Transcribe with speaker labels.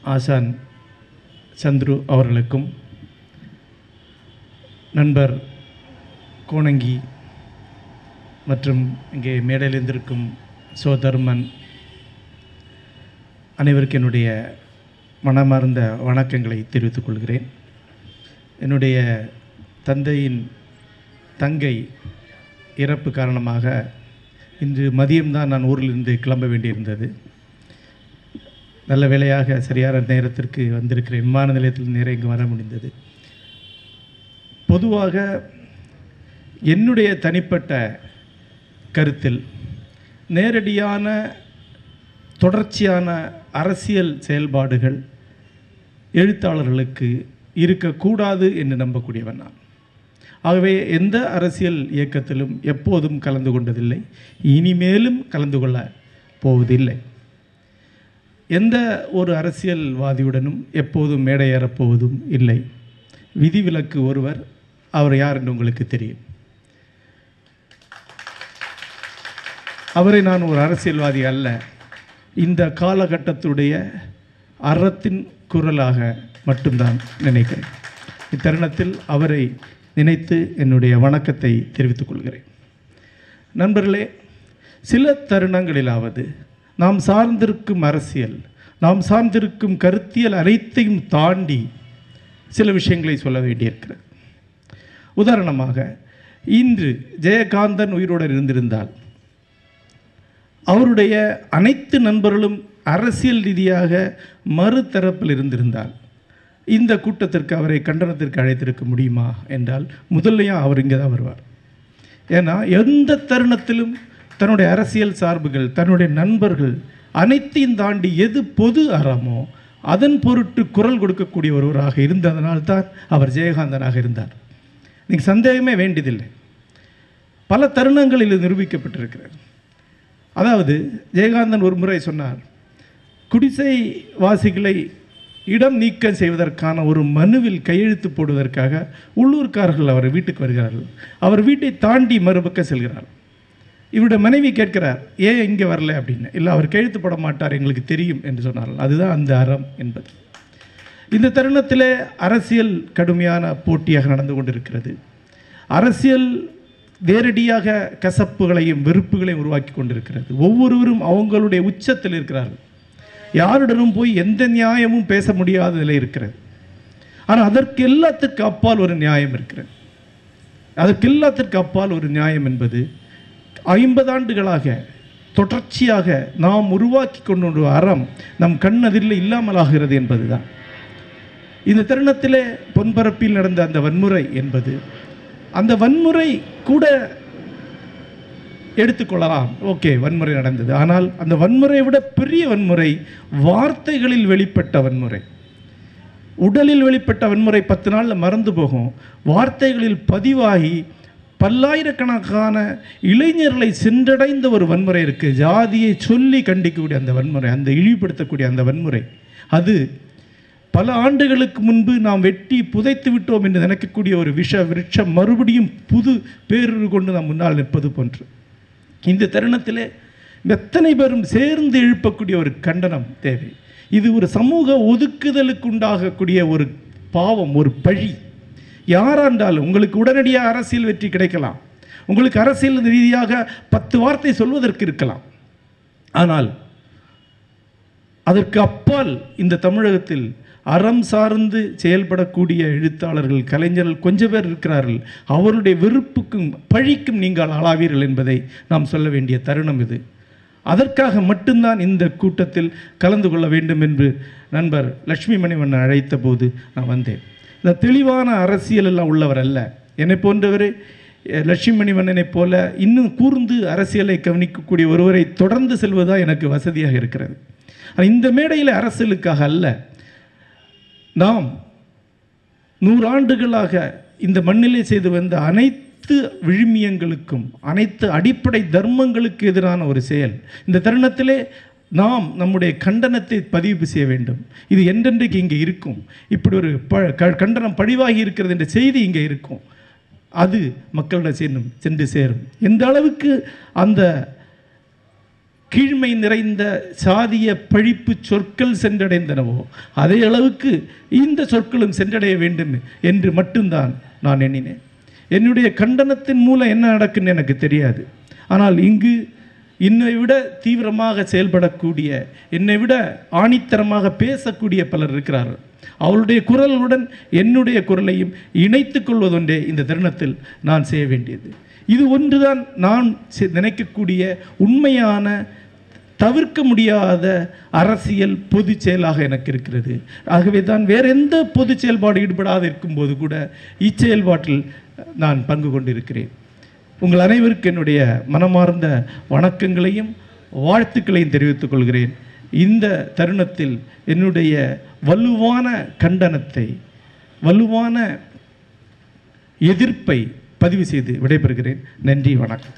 Speaker 1: ஆசான் சந்துரு அவர்களுக்கும் நண்பர் கோணங்கி மற்றும் இங்கே மேடையில் இருந்திருக்கும் சோதர்மன் அனைவருக்கும் என்னுடைய மனமார்ந்த வணக்கங்களை தெரிவித்துக் கொள்கிறேன் என்னுடைய தந்தையின் தங்கை இறப்பு காரணமாக இன்று மதியம்தான் நான் ஊரிலிருந்து கிளம்ப வேண்டியிருந்தது நல்ல வேளையாக சரியான நேரத்திற்கு வந்திருக்கிறேன் விமான நிலையத்தில் நேரம் இங்கு வர முடிந்தது பொதுவாக என்னுடைய தனிப்பட்ட கருத்தில் நேரடியான தொடர்ச்சியான அரசியல் செயல்பாடுகள் எழுத்தாளர்களுக்கு இருக்கக்கூடாது என்று நம்பக்கூடியவன் நான் ஆகவே எந்த அரசியல் இயக்கத்திலும் எப்போதும் கலந்து கொண்டதில்லை இனிமேலும் கலந்து கொள்ள போவதில்லை எந்த ஒரு அரசியல்வாதியுடனும் எப்போதும் மேடை ஏறப்போவதும் இல்லை விதிவிலக்கு ஒருவர் அவர் யார் என்று உங்களுக்கு தெரியும் அவரை நான் ஒரு அரசியல்வாதி அல்ல இந்த காலகட்டத்துடைய அறத்தின் குரலாக மட்டும்தான் நினைக்கிறேன் இத்தருணத்தில் அவரை நினைத்து என்னுடைய வணக்கத்தை தெரிவித்துக் கொள்கிறேன் நண்பர்களே சில தருணங்களிலாவது நாம் சார்ந்திருக்கும் அரசியல் நாம் சார்ந்திருக்கும் கருத்தியல் அனைத்தையும் தாண்டி சில விஷயங்களை சொல்ல வேண்டியிருக்கிறது உதாரணமாக இன்று ஜெயகாந்தன் உயிரோடு இருந்திருந்தால் அவருடைய அனைத்து நண்பர்களும் அரசியல் ரீதியாக மறுதரப்பில் இருந்திருந்தால் இந்த கூட்டத்திற்கு அவரை கண்டனத்திற்கு அழைத்திருக்க முடியுமா என்றால் முதல்லையும் அவர் இங்கே தான் வருவார் ஏன்னா எந்த தருணத்திலும் தன்னுடைய அரசியல் சார்புகள் தன்னுடைய நண்பர்கள் அனைத்தையும் தாண்டி எது பொது அறமோ அதன் பொருட்டு குரல் கொடுக்கக்கூடிய ஒருவராக இருந்ததனால்தான் அவர் ஜெயகாந்தனாக இருந்தார் நீங்கள் சந்தேகமே வேண்டியதில்லை பல தருணங்களில் இது நிரூபிக்கப்பட்டிருக்கிறது அதாவது ஜெயகாந்தன் ஒரு முறை சொன்னார் குடிசை வாசிகளை இடம் நீக்கம் செய்வதற்கான ஒரு மனுவில் கையெழுத்து போடுவதற்காக உள்ளூர்காரர்கள் அவர் வீட்டுக்கு வருகிறார்கள் அவர் வீட்டை தாண்டி மறுபக்கம் செல்கிறார் இவருடைய மனைவி கேட்கிறார் ஏன் இங்கே வரல அப்படின்னு இல்லை அவர் கையெழுத்து போட மாட்டார் எங்களுக்கு தெரியும் என்று சொன்னார்கள் அதுதான் அந்த அறம் என்பது இந்த தருணத்திலே அரசியல் கடுமையான போட்டியாக நடந்து கொண்டிருக்கிறது அரசியல் நேரடியாக கசப்புகளையும் வெறுப்புகளையும் உருவாக்கி கொண்டிருக்கிறது ஒவ்வொருவரும் அவங்களுடைய உச்சத்தில் இருக்கிறார்கள் யாருடனும் போய் எந்த நியாயமும் பேச முடியாத நிலை இருக்கிறது ஆனால் அதற்கு எல்லாத்திற்கு அப்பால் ஒரு நியாயம் இருக்கிறது அதற்கு எல்லாத்திற்கு அப்பால் ஒரு நியாயம் என்பது ஐம்பது ஆண்டுகளாக தொடர்ச்சியாக நாம் உருவாக்கி கொண்டு ஒரு அறம் நம் கண்ணதில் இல்லாமலாகிறது என்பதுதான் இந்த தருணத்திலே பொன்பரப்பில் நடந்த அந்த வன்முறை என்பது அந்த வன்முறை கூட எடுத்துக்கொள்ளலாம் ஓகே வன்முறை நடந்தது ஆனால் அந்த வன்முறையை விட பெரிய வன்முறை வார்த்தைகளில் வெளிப்பட்ட வன்முறை உடலில் வெளிப்பட்ட வன்முறை பத்து நாளில் மறந்து போகும் வார்த்தைகளில் பதிவாகி பல்லாயிரக்கணக்கான இளைஞர்களை சென்றடைந்த ஒரு வன்முறை இருக்குது ஜாதியை சொல்லி கண்டிக்கக்கூடிய அந்த வன்முறை அந்த இழிவுபடுத்தக்கூடிய அந்த வன்முறை அது பல ஆண்டுகளுக்கு முன்பு நாம் வெட்டி புதைத்து விட்டோம் என்று நினைக்கக்கூடிய ஒரு விஷ விருட்சம் மறுபடியும் புது பேரூர் கொண்டு நாம் முன்னால் நிற்பது போன்று இந்த தருணத்திலே எத்தனை பேரும் சேர்ந்து எழுப்பக்கூடிய ஒரு கண்டனம் தேவை இது ஒரு சமூக ஒதுக்குதலுக்கு உண்டாகக்கூடிய ஒரு பாவம் ஒரு பழி யாராண்டாலும் உங்களுக்கு உடனடியாக அரசியல் வெற்றி கிடைக்கலாம் உங்களுக்கு அரசியல் ரீதியாக பத்து வார்த்தை சொல்வதற்கு இருக்கலாம் ஆனால் அதற்கு அப்பால் இந்த தமிழகத்தில் அறம் சார்ந்து செயல்படக்கூடிய எழுத்தாளர்கள் கலைஞர்கள் கொஞ்சம் பேர் இருக்கிறார்கள் அவருடைய வெறுப்புக்கும் பழிக்கும் நீங்கள் ஆளாவீர்கள் என்பதை நாம் சொல்ல வேண்டிய தருணம் இது அதற்காக மட்டும்தான் இந்த கூட்டத்தில் கலந்து கொள்ள வேண்டும் என்று நண்பர் லட்சுமி மணிவண்ணன் அழைத்த போது நான் வந்தேன் இந்த தெளிவான அரசியல் எல்லாம் உள்ளவர் அல்ல என்னை போன்றவர் லட்சுமி மணிவண்ணனைப் போல இன்னும் கூர்ந்து அரசியலை கவனிக்கக்கூடிய ஒருவரை தொடர்ந்து செல்வதுதான் எனக்கு வசதியாக இருக்கிறது ஆனால் இந்த மேடையில் அரசியலுக்காக அல்ல நாம் நூறாண்டுகளாக இந்த மண்ணிலே செய்து வந்த அனைத்து விழுமியங்களுக்கும் அனைத்து அடிப்படை தர்மங்களுக்கு எதிரான ஒரு செயல் இந்த தருணத்திலே நாம் நம்முடைய கண்டனத்தை பதிவு செய்ய வேண்டும் இது என்றென்றைக்கு இங்கே இருக்கும் இப்படி ஒரு ப க- கண்டனம் பழிவாகி இருக்கிறது என்ற செய்தி இங்கே இருக்கும் அது மக்களிடம் சென்றும் சென்று சேரும் எந்த அளவுக்கு அந்த கீழ்மை நிறைந்த சாதிய பழிப்பு சொற்கள் சென்றடைந்தனவோ அதே அளவுக்கு இந்த சொற்களும் சென்றடைய வேண்டும் என்று மட்டும்தான் நான் எண்ணினேன் என்னுடைய கண்டனத்தின் மூலம் என்ன நடக்குன்னு எனக்கு தெரியாது ஆனால் இங்கு என்னை விட தீவிரமாக செயல்படக்கூடிய என்னை விட ஆணித்தரமாக பேசக்கூடிய பலர் இருக்கிறார்கள் அவருடைய குரலுடன் என்னுடைய குரலையும் இணைத்துக் கொள்வதொன்றே இந்த தருணத்தில் நான் செய்ய வேண்டியது இது ஒன்றுதான் நான் செ- நினைக்கக்கூடிய உண்மையான தவிர்க்க முடியாத அரசியல் பொது செயலாக எனக்கு இருக்கிறது ஆகவே தான் வேற எந்த பொது செயல்பாடு ஈடுபடாது இருக்கும்போது கூட இச்செயல்பாட்டில் நான் பங்கு கொண்டிருக்கிறேன் உங்கள் அனைவருக்கும் என்னுடைய மனமார்ந்த வணக்கங்களையும் வாழ்த்துக்களையும் தெரிவித்துக் கொள்கிறேன் இந்த தருணத்தில் என்னுடைய வலுவான கண்டனத்தை வலுவான எதிர்ப்பை பதிவு செய்து விடைபெறுகிறேன் நன்றி வணக்கம்